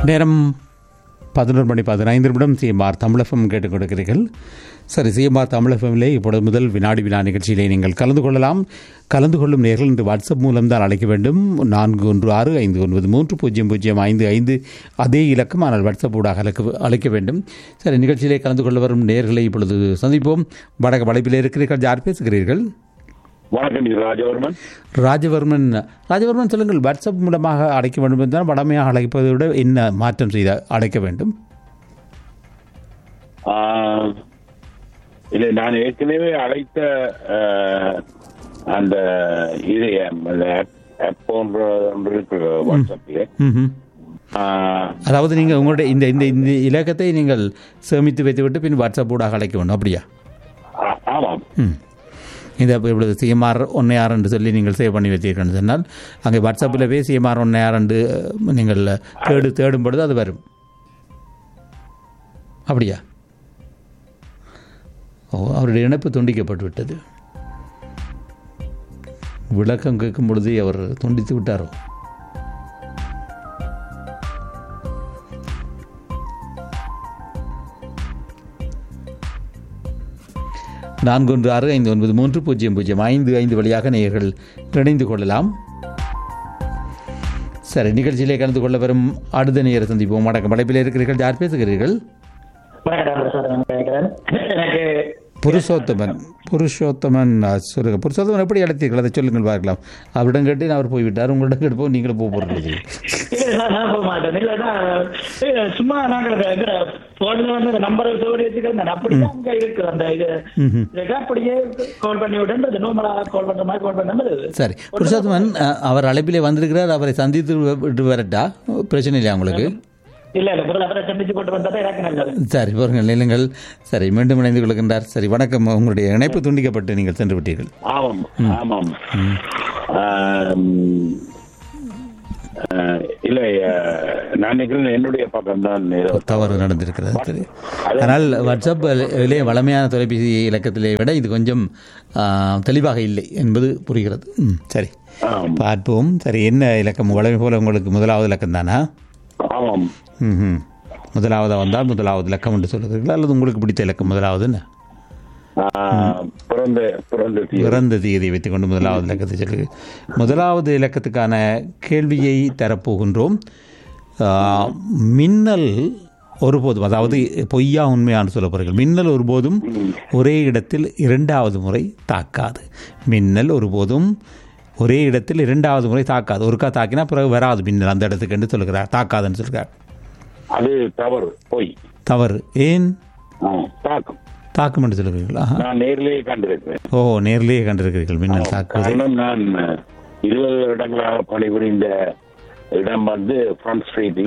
நேரம் பதினோரு மணி பதினைந்து நிமிடம் சிஎம்ஆர் தமிழகம் கேட்டுக் கொடுக்கிறீர்கள் சரி சிஎம்ஆர் தமிழகமிலே இப்பொழுது முதல் வினாடி வினா நிகழ்ச்சியிலே நீங்கள் கலந்து கொள்ளலாம் கலந்து கொள்ளும் நேர்கள் இன்று வாட்ஸ்அப் மூலம் தான் அழைக்க வேண்டும் நான்கு ஒன்று ஆறு ஐந்து ஒன்பது மூன்று பூஜ்ஜியம் பூஜ்ஜியம் ஐந்து ஐந்து அதே இலக்கம் ஆனால் வாட்ஸ்அப் ஊடாக அழைக்க அழைக்க வேண்டும் சரி நிகழ்ச்சியிலே கலந்து கொள்ள வரும் நேர்களை இப்பொழுது சந்திப்போம் வடக்கு வளைப்பில் இருக்கிறீர்கள் யார் பேசுகிறீர்கள் வணக்கம் இது ராஜவர்மன் ராஜவர்மன் ராஜவர்மன் சொல்லுங்கள் வாட்ஸ்அப் மூலமாக அழைக்க வேண்டும் என்றால் வடமையாக அழைப்பதை விட என்ன மாற்றம் செய்து அழைக்க வேண்டும் ஆஹ், இல்லை நான் ஏற்கனவே அழைத்த ஆஹ், அந்த இது அந்த app போன்ற ஒன்று இருக்கு வாட்ஸ்அப்பில் ம்ஹும். அதாவது நீங்கள் உங்களுடைய இந்த இந்த இந்த இலக்கத்தை நீங்கள் சேமித்து வைத்துவிட்டு பின் வாட்ஸ்அப் ஊடாக அழைக்க வேண்டும் அப்படியா ஆமாம் ம் இந்த இப்பொழுது சிஎம்ஆர் ஒன்னையார் என்று சொல்லி நீங்கள் சேவ் பண்ணி வச்சிருக்கேன்னு சொன்னால் அங்கே வாட்ஸ்அப்பில் போய் சிஎம்ஆர் ஒன்னையார் என்று நீங்கள் தேடு தேடும் பொழுது அது வரும் அப்படியா ஓ அவருடைய இணைப்பு துண்டிக்கப்பட்டு விட்டது விளக்கம் கேட்கும் பொழுது அவர் துண்டித்து விட்டாரோ நான்கு ஒன்று ஆறு ஐந்து ஒன்பது மூன்று பூஜ்ஜியம் பூஜ்ஜியம் ஐந்து ஐந்து வழியாக நேயர்கள் இணைந்து கொள்ளலாம் சரி நிகழ்ச்சியிலே கலந்து கொள்ள வரும் அடுத்த நேர சந்திப்போம் வணக்கம் படைப்பில் இருக்கிறீர்கள் யார் பேசுகிறீர்கள் வணக்கம் பிரசாதம் கேட்கிறேன் எனக்கு புருஷோத்தமன் புருஷோத்தமன் ஆ, சொல்லுங்க புருஷோத்தமன் எப்படி அழைத்தீர்கள் அதை சொல்லுங்கள் பார்க்கலாம் அவரிடம் கேட்டு அவர் போய்விட்டார் உங்களிடம் கேட்டு போய் நீங்களும் போக போகிறது இல்ல, நான் நான் போக மாட்டேன் இல்லைன்னா இல்ல, சும்மா நாங்கள் போன்ல வந்து நம்பரை சோடி வச்சுக்கிறேன் அப்படியே அங்க இருக்கு அந்த இது இதுக்கு அப்படியே கால் பண்ணி விட்டு நோமலா கால் பண்ற மாதிரி கால் பண்ண மாதிரி சரி புருஷோத்தமன் ஆ, அவர் அழைப்பிலே வந்திருக்கிறார் அவரை சந்தித்து விட்டு வரட்டா பிரச்சனை இல்லையா உங்களுக்கு இல்ல இல்ல முதல்ல அவரை சந்திச்சு கொண்டு வந்தா எனக்கு நல்லது சரி பாருங்கள் நிலுங்கள் சரி மீண்டும் இணைந்து கொள்கின்றார் சரி வணக்கம் உங்களுடைய இணைப்பு துண்டிக்கப்பட்டு நீங்கள் சென்று விட்டீர்கள் ஆமாம் ஆமாம் ஆம், ஆஹ், இல்லை ஆஹ், நான் நினைக்கிறேன் என்னுடைய பக்கம் தான் ஏதோ தவறு நடந்திருக்கிறது சரி ஆனால் வாட்ஸ்அப்பிலே வளமையான தொலைபேசி இலக்கத்திலே விட இது கொஞ்சம் ஆ, தெளிவாக இல்லை என்பது புரிகிறது ம் சரி ஆம். பார்ப்போம் சரி என்ன இலக்கம் வளமை போல உங்களுக்கு முதலாவது இலக்கம் தானா ஆமாம் ம் முதலாவதாக வந்தால் முதலாவது இலக்கம் என்று சொல்லுகிறீர்களா அல்லது உங்களுக்கு பிடித்த இலக்கம் முதலாவதுன்னு ஆஹ், பிறந்த பிறந்த தீ பிறந்த தேதியை வைத்துக்கொண்டு முதலாவது இலக்கத்தை சொல்லு முதலாவது இலக்கத்துக்கான கேள்வியை தரப்போகின்றோம் ஆ, மின்னல் ஒருபோதும் அதாவது பொய்யா உண்மையான்னு சொல்ல போகிறீர்கள் மின்னல் ஒருபோதும் ஒரே இடத்தில் இரண்டாவது முறை தாக்காது மின்னல் ஒருபோதும் ஒரே இடத்தில் இரண்டாவது முறை தாக்காது ஒருக்கா தாக்கினா பிறகு வராது மின்னல் அந்த இடத்துக்கு என்று சொல்கிறார் தாக்காதுன்னு சொல்கிறார் அது தவறு பொய் தவறு ஏன் ஆ, தாக்கும் தாக்கும் என்று சொல்கிறீர்கள் ஆஹா. நான் நேரிலேயே கண்டிருக்கிறேன் ஓ நேர்லேயே கண்டிருக்கிறீர்கள் மின்னல் தாக்குவதை காரணம் நான் இருபது வருடங்களாக பணிபுரிந்த இடம் வந்து ஃப்ரண்ட் ஸ்ட்ரீட்ல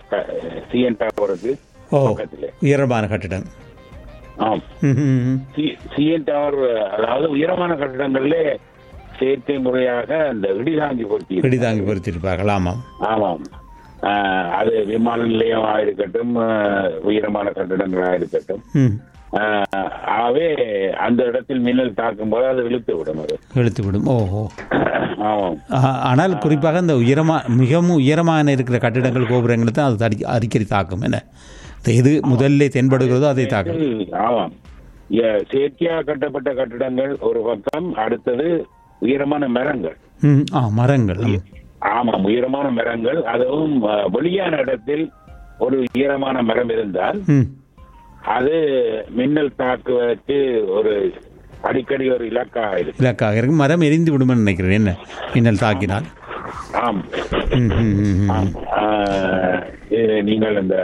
சிஎன் டவருக்கு ஓ பக்கத்துல உயரமான கட்டிடம் ஆம் ம்ஹும். சிஎன் டவர் அதாவது உயரமான கட்டிடங்கள்ல செயற்கை முறையாக அந்த இடிதாங்கி பொருத்தி இருக்கு. பிடிதாங்கி பொறுத்திருப்பார்கள் ஆமாம் ஆமாம் ஆஹ், அது விமான நிலையமாக இருக்கட்டும் ஆஹ், உயரமான கட்டிடங்களாக இருக்கட்டும் ம் ஆஹ், ஆகவே அந்த இடத்தில் மின்னல் தாக்கும் போது அது இழுத்து விடும் அது இழுத்து விடும் ஓஹோ ஆமாம் ஆ- ஆனால் குறிப்பாக இந்த உயரமா மிகவும் உயரமான இருக்கிற கட்டிடங்கள் கோபுரங்களை தான் அது அடி அடிக்கடி தாக்கும் என்ன இந்த எது முதல்ல தென்படுகிறதோ அதை தாக்கும் ஆமாம் எ- செயற்கையாக கட்டப்பட்ட கட்டிடங்கள் ஒரு பக்கம் அடுத்தது உயரமான மரங்கள் ம் ஆ மரங்கள் ஆமா. ஆமாம் உயரமான மரங்கள் அதுவும் அஹ், வெளியான இடத்தில் ஒரு உயரமான மரம் இருந்தால் ம் அது மின்னல் தாக்குவதற்கு ஒரு அடிக்கடி ஒரு இலக்காக இருக்கு இலக்காக இருக்கு மரம் எரிந்து விடுமென்னு நினைக்கிறேன் என்ன மின்னல் தாக்கினால் ஆம் ம் ம் ம், ம் ஆம். ஆஹ், இது நீங்கள் இந்த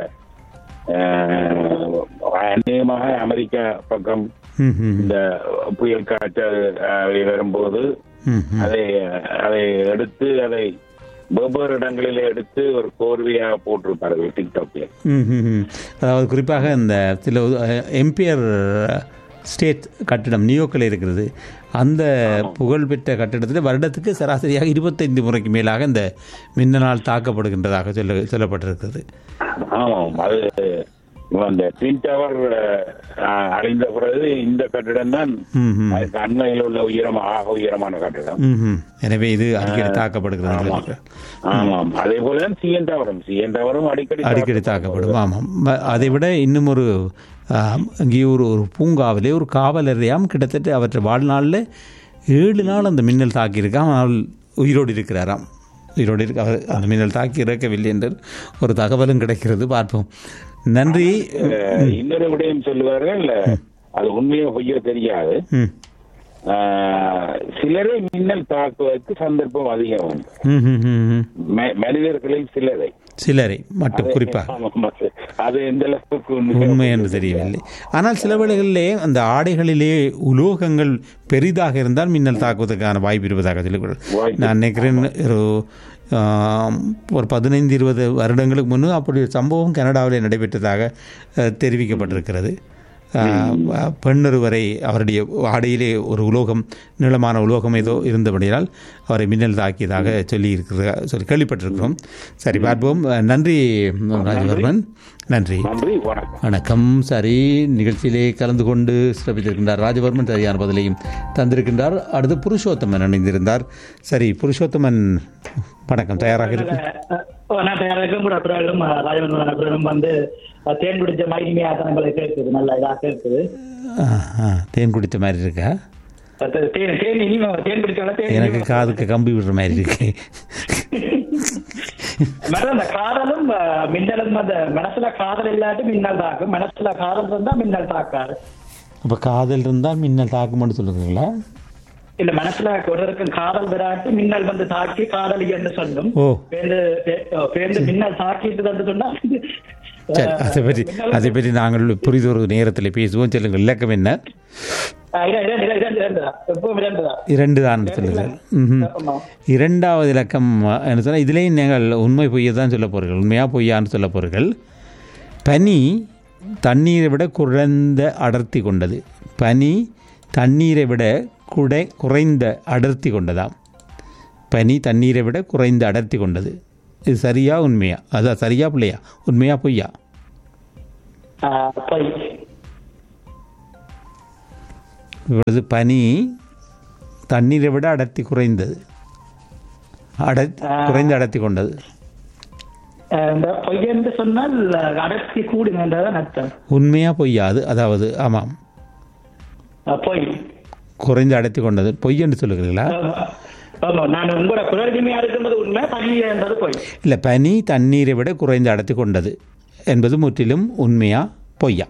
ஆஹ், அநேகமாக அமெரிக்கா பக்கம் ம் ம் இந்த புயல் காற்று அஹ், வரும்போது ம் ம் அதை அதை எடுத்து அதை வெவ்வேறு இடங்களில் எடுத்து ஒரு கோர்வையாக போட்டிருப்பார்கள் டிக்டாக்ல ம், ம், ம். அதாவது குறிப்பாக இந்த சில எம்பியர் ஸ்டேட் கட்டிடம் நியோக்கில் இருக்கிறது அந்த புகழ்பெற்ற கட்டிடத்தில் வருடத்துக்கு சராசரியாக இருபத்தைந்து முறைக்கு மேலாக இந்த மின்னலால் தாக்கப்படுகின்றதாக சொல்ல சொல்லப்பட்டிருக்கிறது ஆமாம் அது அந்த ட்வின் டவர் அடைந்த பிறகு இந்த கட்டிடம் தான் ம் ம் அதுக்கு அண்மையில் உள்ள உயரம் ஆக உயரமான கட்டிடம் ம்ஹும். எனவே இது அடிக்கடி தாக்கப்படுகிறது ஆமாம் ஆமாம் அதே போல தான் சிஎன் டவரும் சிஎன் டவரும் அடிக்கடி அடிக்கடி தாக்கப்படும் ஆமாம் ம- அதை விட இன்னும் ஒரு ஆம், இங்கே ஒரு ஒரு பூங்காவிலே ஒரு காவலரையாம் கிட்டத்தட்ட அவற்றை வாழ்நாளில் ஏழு நாள் அந்த மின்னல் தாக்கியிருக்காம் ஆனால் உயிரோடு இருக்கிறாராம் உயிரோடு இருக்க அவர் அந்த மின்னல் தாக்கி இறக்கவில்லை என்று ஒரு தகவலும் கிடைக்கிறது பார்ப்போம் நன்றி அஹ், இன்னொரு விடயம் சொல்லுவார்கள் அது உண்மையோ பொய்யோ தெரியாது ம் அஹ், சிலரை மின்னல் தாக்குவதற்கு சந்தர்ப்பம் அதிகம் உண்டு. ம் ம், ம், ம். ம- மனிதர்களில் சிலரை சிலரை மட்டும் குறிப்பாக ஆமாம், அது- அது எந்த அளவுக்கு உண்மையோ உண்மை என்று தெரியவில்லை ஆனால் சில வேளைகளிலே அந்த ஆடைகளிலே உலோகங்கள் பெரிதாக இருந்தால் மின்னல் தாக்குவதற்கான வாய்ப்பு இருப்பதாக சொல்லுங்கள் வாய்ப்பு. நான் நினைக்கிறேன் ஒரு ஆம், ஒரு பதினைந்து இருபது வருடங்களுக்கு முன்னு அப்படி ஒரு சம்பவம் கனடாவிலே நடைபெற்றதாக அஹ், தெரிவிக்கப்பட்டிருக்கிறது அஹ், பெண்ணொருவரை அவருடைய ஆடையிலே ஒரு உலோகம் நீளமான உலோகம் ஏதோ இருந்தபடியால் அவரை மின்னல் தாக்கியதாக சொல்லி இருக்கிற சொல்லி கேள்விப்பட்டிருக்கிறோம் சரி பார்ப்போம் அஹ், நன்றி ராஜவர்மன் நன்றி நன்றி வணக்கம் வணக்கம் சரி நிகழ்ச்சியிலே கலந்து கொண்டு சிறப்பித்திருக்கின்றார் ராஜவர்மன் சரியான பதிலையும் தந்திருக்கின்றார் அடுத்து புருஷோத்தமன் இணைந்திருந்தார் சரி புருஷோத்தமன் வணக்கம் தயாராக இருக்கு அஹ் நான் தயாராக கூட அப்புறம் ராஜவன் அப்புறம் வந்து அஹ், தேன் குடிச்ச மைனிமே ஆசனங்களை கேட்குது நல்ல இதாக கேட்குது ஆ, ஆ, தேன் குடித்த மாதிரி இருக்கா அஹ் தேன் தேன் இனிமே தேன் குடிச்சால தேன் எனக்கு காதுக்கு கம்பி விடுற மாதிரி இருக்கு மேடம் அந்த காதலும் அஹ், மின்னலும் அந்த மனசுல காதல் இல்லாட்டி மின்னல் தாக்கும் மனசுல காதல் இருந்தா மின்னல் தாக்காது அப்போ காதல் இருந்தால் மின்னல் தாக்குமென்னு சொல்லுறீங்களா இல்ல மனசுல ஒருவருக்கு காதல் விராட்டி மின்னல் வந்து தாக்கி காதலி என்று சொல்லும் ஓ பேருந்து பே- அஹ், பேருந்து மின்னல் தாக்கிட்டு வந்து சொன்னா சரி அதை பற்றி அதை பற்றி நாங்கள் புரிதொரு நேரத்தில் பேசுவோம் சொல்லுங்கள் இலக்கம் என்ன அஹ், இரண்டு, இரண்டு, இரண்டு, இரண்டு தான். எப்பவும் இரண்டு தான். இரண்டு தான் சொல்லுங்கள் ம்ஹும். ஆமா. இரண்டாவது இலக்கம் என்ன சொன்னால் இதுலேயும் நீங்கள் உண்மை பொய்யை தான் சொல்ல போகிறீர்கள் உண்மையாக பொய்யான்னு சொல்ல போகிறீர்கள் பனி தண்ணீரை விட குறைந்த அடர்த்தி கொண்டது பனி தண்ணீரை விட குடை குறைந்த அடர்த்தி கொண்டதாம் பனி தண்ணீரை விட குறைந்த அடர்த்தி கொண்டது இது சரியா உண்மையா அதான் சரியா பிள்ளையா உண்மையா பொய்யா அஹ், பொய். இவ்வளவு பனி தண்ணீரை விட அடர்த்தி குறைந்தது அடர்த்தி குறைந்த அடர்த்தி கொண்டது அஹ், இந்த பொய் என்று சொன்னால் அஹ், அடர்த்தி கூடுங்கன்றதான் அர்த்தம் உண்மையா பொய்யா அது அதாவது ஆமாம் அஹ், பொய் குறைந்த அடர்த்தி கொண்டது பொய் என்று சொல்லுகிறீர்களா ஆமா. ஆமா நான் உங்களோட குரல் இனிமையா இருக்கின்றது உண்மை பனி என்றது பொய் இல்லை பனி தண்ணீரை விட குறைந்த அடர்த்தி கொண்டது என்பது முற்றிலும் உண்மையா பொய்யா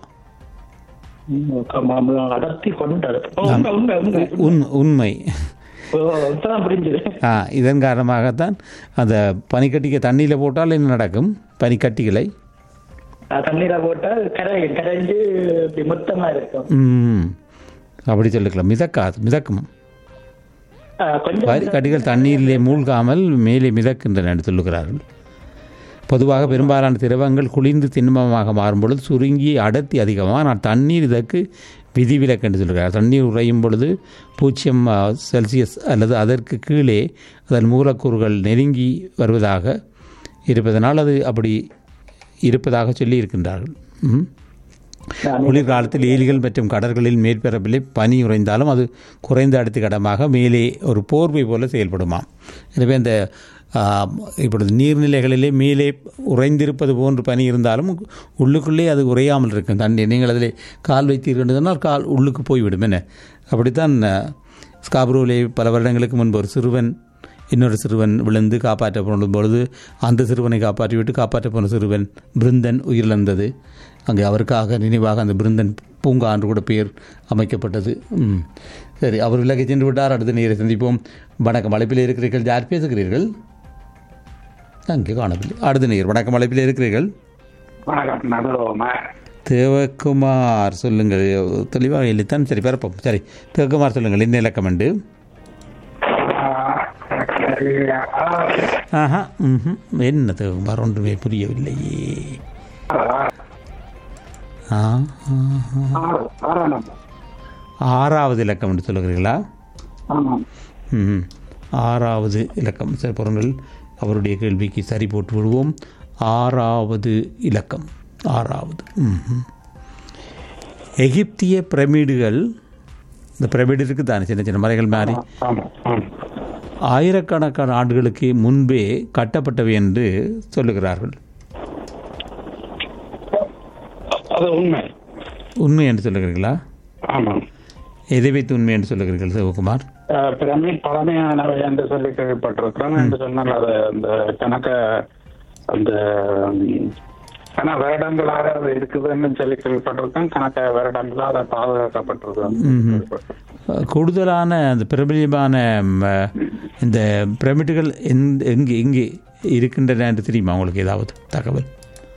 ஆமா, ஆமா, அடர்த்தி கொண்டது ஓ, உண்மை உண்மை உண்மை உண் உண்மை ஓ, இப்பதான் புரிஞ்சுது ஆ இதன் காரணமாகத்தான் அந்த பனிக்கட்டிக்கு தண்ணியில் போட்டால் என்ன நடக்கும் பனிக்கட்டிகளை அஹ், தண்ணீரை போட்டால் கரை கரைஞ்சு இப்படி மொத்தமா இருக்கும் ம், அப்படி சொல்லிக்கலாம் மிதக்காது மிதக்கும் அஹ், கொஞ்சம் பனிக்கட்டிகள் தண்ணீரிலே மூழ்காமல் மேலே மிதக்கின்றன என்று சொல்லுகிறார்கள் பொதுவாக பெரும்பாலான திரவங்கள் குளிர்ந்து திண்மமாக மாறும் பொழுது சுருங்கி அடர்த்தி அதிகமாக ஆனால் தண்ணீர் இதற்கு விதிவிலக்கு என்று சொல்கிறார் தண்ணீர் உறையும் பொழுது பூஜ்ஜியம் ஆ, செல்சியஸ் அல்லது அதற்கு கீழே அதன் மூலக்கூறுகள் நெருங்கி வருவதாக இருப்பதனால் அது அப்படி இருப்பதாக சொல்லி இருக்கின்றார்கள் ம். குளிர்காலத்தில் ஏரிகள் மற்றும் கடல்களில் மேற்பரப்பிலே பனி உறைந்தாலும் அது குறைந்த அடுத்த கடமாக மேலே ஒரு போர்வை போல செயல்படுமாம் எனவே அந்த ஆ, இப்பொழுது நீர்நிலைகளிலே மேலே உறைந்திருப்பது போன்று பனி இருந்தாலும் உள்ளுக்குள்ளே அது உறையாமல் இருக்கும் தண்ணி நீங்கள் அதில் கால் வைத்தீர்கள் என்று சொன்னால் கால் உள்ளுக்கு போய்விடும் என்ன அப்படித்தான் ஆ, ஸ்காப்ரோவிலே பல வருடங்களுக்கு முன்பு ஒரு சிறுவன் இன்னொரு சிறுவன் விழுந்து காப்பாற்றப்படும் பொழுது அந்த சிறுவனை காப்பாற்றிவிட்டு காப்பாற்ற போன சிறுவன் பிருந்தன் உயிரிழந்தது அங்கே அவருக்காக நினைவாக அந்த பிருந்தன் பூங்கா என்று கூட பெயர் அமைக்கப்பட்டது ம். சரி அவர் விலகி சென்று விட்டார் அடுத்த நேரை சந்திப்போம் வணக்கம் அழைப்பில் இருக்கிறீர்கள் யார் பேசுகிறீர்கள் அங்கே காணவில்லை அடுத்த நேர் வணக்கம் அழைப்பில் இருக்கிறீர்கள் வணக்கம் நடுவோமா தேவகுமார் சொல்லுங்கள் தெளிவாக இல்லைத்தான் சரி பிறப்போம் சரி தேவகுமார் சொல்லுங்கள் என்ன இலக்கம் உண்டு ஆஹா ம்ஹும். என்ன தேவகுமார் ஒன்றுமே புரியவில்லையே ஆ, ஆஹா. ஆறாம் நம்பர் ஆறாவது இலக்கம் என்று சொல்லுகிறீர்களா ஆமாம் ம் ஆறாவது இலக்கம் சரி பொருங்கள் அவருடைய கேள்விக்கு சரி போட்டு விடுவோம் ஆறாவது இலக்கம் ஆறாவது ம்ஹும். எகிப்திய பிரமிடுகள் இந்த பிரமிடு இருக்குது தானே சின்ன சின்ன மலைகள் மாதிரி ஆமா ஆமா ஆயிரக்கணக்கான ஆண்டுகளுக்கு முன்பே கட்டப்பட்டவை என்று சொல்லுகிறார்கள் அது உண்மை உண்மை என்று சொல்லுகிறீர்களா ஆமா எதை வைத்து உண்மை என்று சொல்லுகிறீர்கள் சிவகுமார் அஹ், பிரமிட் பழமையானவை என்று சொல்லி கேள்விப்பட்டிருக்கிறோம் என்று சொன்னால் அது அந்த கணக்க அந்த ம், கன வருடங்களாக அது இருக்குதுன்னு சொல்லி கேள்விப்பட்டிருக்கேன் கணக்க வருடங்களாக அதை பாதுகாக்கப்பட்டிருக்கு அஹ், கூடுதலான அந்த பிரபலியமான ம், அஹ், இந்த பிரமிடுகள் எந்த எங்கே எங்கே இருக்கின்றன என்று தெரியுமா உங்களுக்கு ஏதாவது தகவல்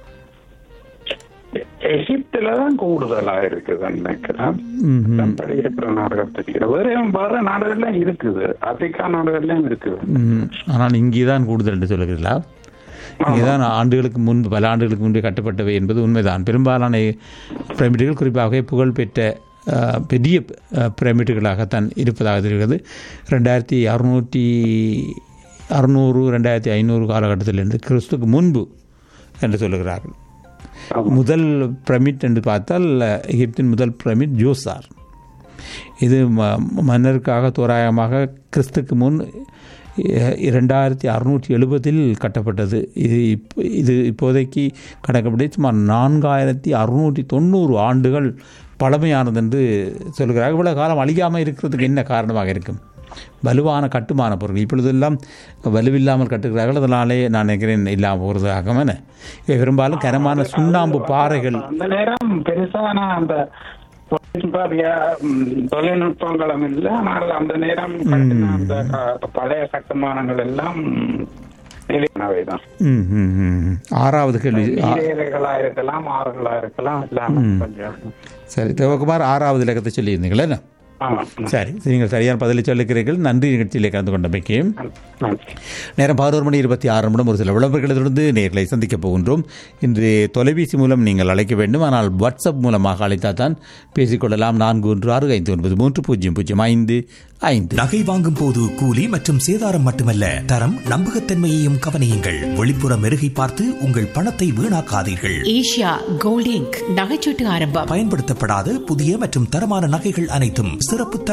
எகிப்துல தான் கூடுதலா இருக்குதுன்னு நினைக்கிறேன் ம்ஹும். மற்றபடி இருக்கிற நாடுகள் தெரியல வேற வேற நாடுகள்லாம் இருக்குது ஆப்பிரிக்கா நாடுகள்லயும் இருக்குது ம், ஆனால் இங்கே தான் கூடுதல் என்று சொல்லுகிறீர்களா இங்கே தான் ஆண்டுகளுக்கு முன்பு பல ஆண்டுகளுக்கு முன்பே கட்டப்பட்டவை என்பது உண்மைதான் பெரும்பாலான பிரமிடுகள் குறிப்பாக புகழ்பெற்ற அஹ், பெரிய அஹ், பிரமிடுகளாகத்தான் இருப்பதாக தெரிகிறது ரெண்டாயிரத்தி அறுநூற்றி அறுநூறு ரெண்டாயிரத்தி ஐநூறு காலகட்டத்திலிருந்து கிறிஸ்துக்கு முன்பு என்று சொல்லுகிறார்கள் முதல் பிரமிட் என்று பார்த்தால் எகிப்தின் முதல் பிரமிட் ஜோசார் இது ம- மன்னருக்காக தோராயமாக கிறிஸ்துக்கு முன் இ- இரண்டாயிரத்தி அறுநூற்றி எழுபதில் கட்டப்பட்டது இது இப்போ இது இப்போதைக்கு கணக்கப்படி சுமார் நான்காயிரத்தி அறுநூற்றி தொண்ணூறு ஆண்டுகள் பழமையானது என்று சொல்கிறார்கள் இவ்வளவு காலம் அழியாமல் இருக்கிறதுக்கு என்ன காரணமாக இருக்கும் வலுவான கட்டுமான பொருட்கள் இப்பொழுதெல்லாம் வலுவில்லாமல் கட்டுகிறார்கள் அதனாலே நான் நினைக்கிறேன் இல்லாமல் போகிறதாக இவை பெரும்பாலும் கனமான சுண்ணாம்பு பாறைகள் அந்த நேரம் பெருசான அந்த தொழில்நுட்ப, ம், தொழில்நுட்பங்களும் இல்லை ஆனால் அந்த நேரம் கட்டின அந்த க- பழைய கட்டுமானங்கள் எல்லாம் நிலையானவைதான் ம், ம், ம். ஆறாவது கேள்வி ஆ- நீரேகைகளா இருக்கலாம் ஆறுகளா இருக்கலாம் இல்லாம கொஞ்சம் சரி தேவகுமார் ஆறாவது இலக்கத்தை சொல்லியிருந்தீங்களே என்ன? ஆமா சரி நீங்கள் சரியான பதிலை சொல்லுகிறீர்கள் நன்றி நிகழ்ச்சியிலே கலந்து கொண்டமைக்கு நன்றி நேரம் பதினோரு மணி இருபத்தி ஆறு நிமிடம் ஒரு சில விளம்பரங்களை தொடர்ந்து நேர்களை சந்திக்கப் போகின்றோம் இன்று தொலைபேசி மூலம் நீங்கள் அழைக்க வேண்டும் ஆனால் வாட்ஸ்அப் மூலமாக அழைத்தால் தான் பேசிக்கொள்ளலாம் நான்கு ஒன்று ஆறு ஐந்து ஒன்பது மூன்று பூஜ்ஜியம் பூஜ்ஜியம் ஐந்து ஐந்து நகை வாங்கும் போது கூலி மற்றும் சேதாரம் மட்டுமல்ல தரம் நம்பகத்தன்மையையும் கவனியுங்கள் வெளிப்புற மெருகை பார்த்து உங்கள் பணத்தை வீணாக்காதீர்கள் ஏஷியா கோல்ட் இங்க் நகைச்சீட்டு ஆரம்பம் பயன்படுத்தப்படாத புதிய மற்றும் தரமான நகைகள் அனைத்தும் சிறப்பு